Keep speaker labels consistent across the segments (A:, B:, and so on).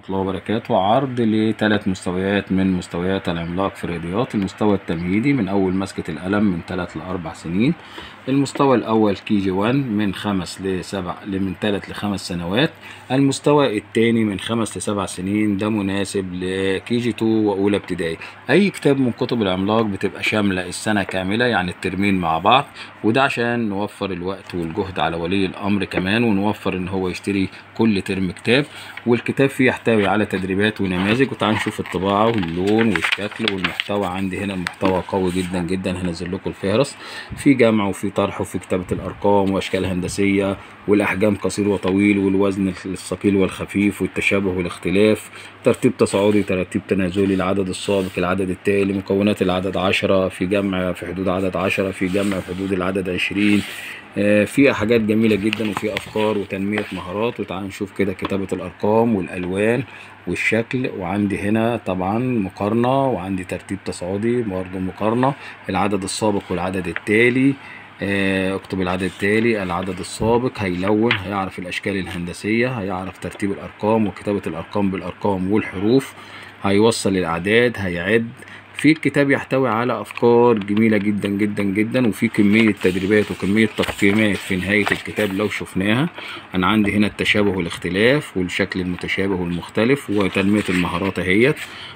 A: الله وبركاته عرض لثلاث مستويات من مستويات العملاق في الرياضيات المستوى التمهيدي من أول مسكة القلم من 3 ل 4 سنين المستوى الأول كي جي 1 من 5 ل 7 من 3 ل 5 سنوات المستوى الثاني من 5 ل 7 سنين ده مناسب لكي جي 2 وأولى ابتدائي أي كتاب من كتب العملاق بتبقى شاملة السنة كاملة يعني الترمين مع بعض وده عشان نوفر الوقت والجهد على ولي الأمر كمان ونوفر إن هو يشتري كل ترم كتاب والكتاب فيه يحتوي على تدريبات ونماذج وتعالوا نشوف الطباعة واللون والشكل والمحتوى عندي هنا المحتوى قوي جدا جدا هنزل لكم الفهرس في جمع وفي طرح وفي كتابة الأرقام وأشكال هندسية والأحجام قصير وطويل والوزن الثقيل والخفيف والتشابه والاختلاف ترتيب تصاعدي ترتيب تنازلي العدد السابق العدد التالي مكونات العدد عشرة في جمع في حدود عدد عشرة في جمع في حدود العدد عشرين آه، في حاجات جميلة جدا وفي أفكار وتنمية مهارات وتعالوا نشوف كده كتابة الأرقام والألوان والشكل وعندي هنا طبعا مقارنة وعندي ترتيب تصاعدي برضه مقارنة العدد السابق والعدد التالي آه، اكتب العدد التالي العدد السابق هيلون هيعرف الأشكال الهندسية هيعرف ترتيب الأرقام وكتابة الأرقام بالأرقام والحروف هيوصل الأعداد هيعد في الكتاب يحتوي على أفكار جميلة جدا جدا جدا وفي كمية تدريبات وكمية تقييمات في نهاية الكتاب لو شفناها أنا عندي هنا التشابه والاختلاف والشكل المتشابه والمختلف وتنمية المهارات اهيت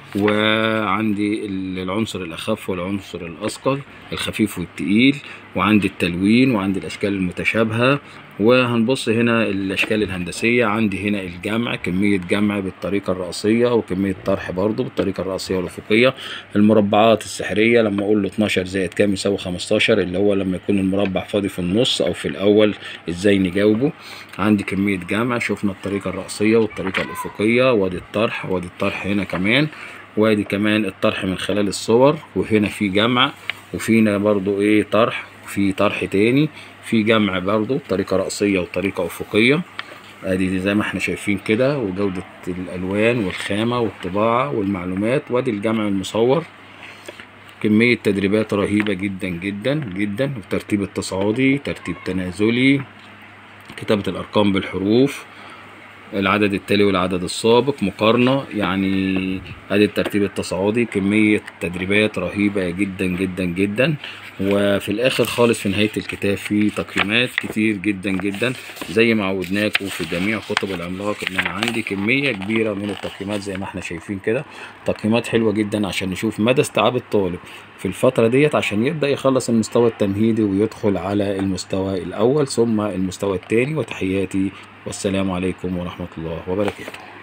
A: وعندي العنصر الأخف والعنصر الأثقل الخفيف والتقيل وعندي التلوين وعندي الأشكال المتشابهة وهنبص هنا الأشكال الهندسية عندي هنا الجمع كمية جمع بالطريقة الرأسية وكمية طرح برضو بالطريقة الرأسية والأفقية المربعات السحرية لما أقول له 12 زائد كام يساوي 15 اللي هو لما يكون المربع فاضي في النص أو في الأول إزاي نجاوبه عندي كمية جمع شفنا الطريقة الرأسية والطريقة الأفقية وادي الطرح وادي الطرح هنا كمان وادي كمان الطرح من خلال الصور وهنا في جمع وفينا برضو ايه طرح وفي طرح تاني في جمع برضو طريقة رأسية وطريقة أفقية ادي زي ما احنا شايفين كده وجودة الألوان والخامة والطباعة والمعلومات وادي الجمع المصور كمية تدريبات رهيبة جدا جدا جدا وترتيب التصاعدي ترتيب تنازلي كتابة الأرقام بالحروف العدد التالي والعدد السابق مقارنة يعني ادي الترتيب التصاعدي كمية تدريبات رهيبة جدا جدا جدا وفي الاخر خالص في نهاية الكتاب في تقييمات كتير جدا جدا زي ما عودناكم في جميع كتب العملاق ان انا عندي كمية كبيرة من التقييمات زي ما احنا شايفين كده تقييمات حلوة جدا عشان نشوف مدى استيعاب الطالب في الفترة ديت عشان يبدأ يخلص المستوى التمهيدي ويدخل على المستوى الأول ثم المستوى الثاني وتحياتي والسلام عليكم ورحمة الله وبركاته